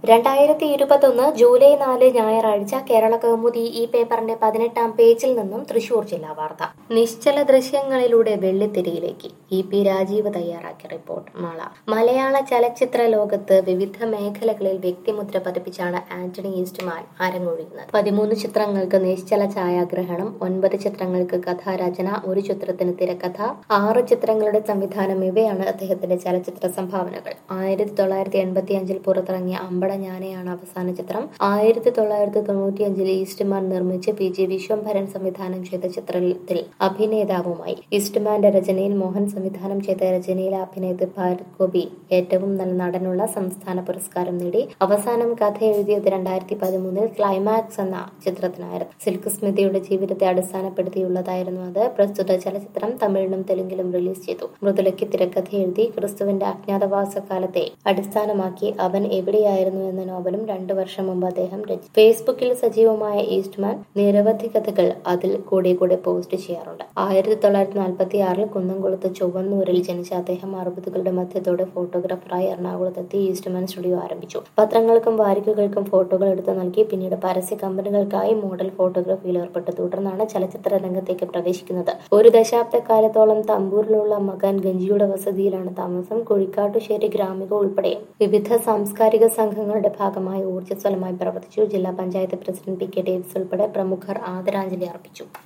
രണ്ടായിരത്തി ഇരുപത്തൊന്ന് ജൂലൈ നാല് ഞായറാഴ്ച കേരള കൗമുദി ഈ പേപ്പറിന്റെ പതിനെട്ടാം പേജിൽ നിന്നും തൃശൂർ ജില്ലാ വാർത്ത നിശ്ചല ദൃശ്യങ്ങളിലൂടെ വെള്ളിത്തിരിയിലേക്ക് ഇ പി രാജീവ് തയ്യാറാക്കിയ റിപ്പോർട്ട് മാള മലയാള ചലച്ചിത്ര ലോകത്ത് വിവിധ മേഖലകളിൽ വ്യക്തിമുദ്ര പതിപ്പിച്ചാണ് ആന്റണി ഈസ്റ്റ്മാൻ അരങ്ങൊഴിയുന്നത് പതിമൂന്ന് ചിത്രങ്ങൾക്ക് നിശ്ചല ഛായാഗ്രഹണം ഒൻപത് ചിത്രങ്ങൾക്ക് കഥാരചന ഒരു ചിത്രത്തിന് തിരക്കഥ ആറ് ചിത്രങ്ങളുടെ സംവിധാനം ഇവയാണ് അദ്ദേഹത്തിന്റെ ചലച്ചിത്ര സംഭാവനകൾ ആയിരത്തി തൊള്ളായിരത്തി എൺപത്തി അഞ്ചിൽ പുറത്തിറങ്ങിയ അമ്പട ഞാനെയാണ് അവസാന ചിത്രം ആയിരത്തി തൊള്ളായിരത്തി തൊണ്ണൂറ്റിയഞ്ചിൽ ഈസ്റ്റ്മാൻ നിർമ്മിച്ച് പി ജി വിശ്വംഭരൻ സംവിധാനം ചെയ്ത ചിത്രത്തിൽ അഭിനേതാവുമായി ഈസ്റ്റ്മാന്റെ രചനയിൽ മോഹൻ സംവിധാനം ചെയ്ത രചനയിലെ അഭിനേതാവ് ഭാരത് ഗോപി ഏറ്റവും നല്ല നടനുള്ള സംസ്ഥാന പുരസ്കാരം നേടി അവസാനം കഥ എഴുതിയത് രണ്ടായിരത്തി പതിമൂന്നിൽ ക്ലൈമാക്സ് എന്ന ചിത്രത്തിനായിരുന്നു സിൽക്ക് സ്മിതയുടെ ജീവിതത്തെ അടിസ്ഥാനപ്പെടുത്തിയുള്ളതായിരുന്നു അത് പ്രസ്തുത ചലച്ചിത്രം തമിഴിലും തെലുങ്കിലും റിലീസ് ചെയ്തു മൃദുലയ്ക്ക് തിരക്കഥ എഴുതി ക്രിസ്തുവിന്റെ അജ്ഞാതവാസ കാലത്തെ അടിസ്ഥാനമാക്കി അവൻ എവിടെയായിരുന്നു എന്ന നോവലും രണ്ടു വർഷം മുമ്പ് അദ്ദേഹം രചിച്ചു ഫേസ്ബുക്കിൽ സജീവമായ ഈസ്റ്റ്മാൻ നിരവധി കഥകൾ അതിൽ കൂടെ കൂടെ പോസ്റ്റ് ചെയ്യാറുണ്ട് ആയിരത്തി തൊള്ളായിരത്തി നാൽപ്പത്തി ആറിൽ കുന്നംകുളത്ത് ചൊവ്വന്നൂരിൽ ജനിച്ച അദ്ദേഹം അറുപതുകളുടെ മധ്യത്തോടെ ഫോട്ടോഗ്രാഫറായി എറണാകുളത്തെത്തി ഈസ്റ്റ്മാൻ സ്റ്റുഡിയോ ആരംഭിച്ചു പത്രങ്ങൾക്കും വാരികകൾക്കും ഫോട്ടോകൾ എടുത്തു നൽകി പിന്നീട് പരസ്യ കമ്പനികൾക്കായി മോഡൽ ഫോട്ടോഗ്രാഫിയിൽ ഏർപ്പെട്ടു തുടർന്നാണ് ചലച്ചിത്ര രംഗത്തേക്ക് പ്രവേശിക്കുന്നത് ഒരു ദശാബ്ദക്കാലത്തോളം തമ്പൂരിലുള്ള മകാൻ ഗഞ്ചിയുടെ വസതിയിലാണ് താമസം കുഴിക്കാട്ടുശ്ശേരി ഗ്രാമിക ഉൾപ്പെടെ വിവിധ സാംസ്കാരിക സംഘങ്ങളുടെ ഭാഗമായി ഊർജ്ജസ്വലമായി പ്രവർത്തിച്ചു ജില്ലാ panchayat president P K Davis ഉൾപ്പെടെ പ്രമുഖർ ആദരാഞ്ജലി അർപ്പിച്ചു